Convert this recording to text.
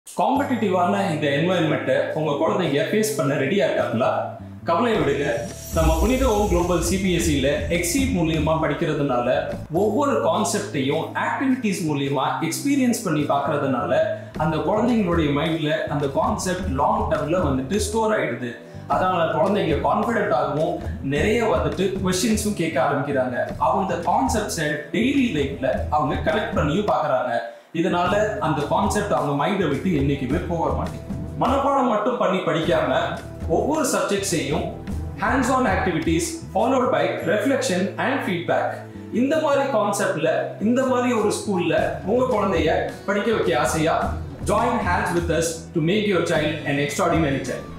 காம்படிட்டிவான இந்த என்வாயன்மெண்ட்டை உங்கள் குழந்தைங்க ஃபேஸ் பண்ண ரெடியாக இருக்காங்களா கவலை விடுங்க நம்ம புனித ஓம் குளோபல் சிபிஎஸ்சியில் எக்ஸீட் மூலியமா படிக்கிறதுனால ஒவ்வொரு கான்செப்டையும் ஆக்டிவிட்டீஸ் மூலியமா எக்ஸ்பீரியன்ஸ் பண்ணி பார்க்கறதுனால அந்த குழந்தைங்களுடைய மைண்டில் அந்த கான்செப்ட் லாங் டர்மில் வந்துட்டு ஸ்டோர் ஆயிடுது அதனால குழந்தைங்க கான்ஃபிடென்ட் ஆகவும் நிறைய வந்துட்டு கொஸ்டின்ஸும் கேட்க ஆரம்பிக்கிறாங்க அவங்க அந்த கான்செப்ட்ஸை டெய்லி லைஃப்ல அவங்க கனெக்ட் பண்ணியும் பார்க்கறாங்க இதனால அந்த கான்செப்ட் அவங்க மைண்டை விட்டு என்னைக்குமே போக மாட்டேங்குது மனப்பாடம் மட்டும் பண்ணி படிக்காம ஒவ்வொரு சப்ஜெக்ட்ஸையும் hands on activities followed by reflection and feedback இந்த மாதிரி கான்செப்ட்ல இந்த மாதிரி ஒரு ஸ்கூல்ல உங்க குழந்தைய படிக்க வைக்க ஆசையா join hands with us to make your child and extraordinary child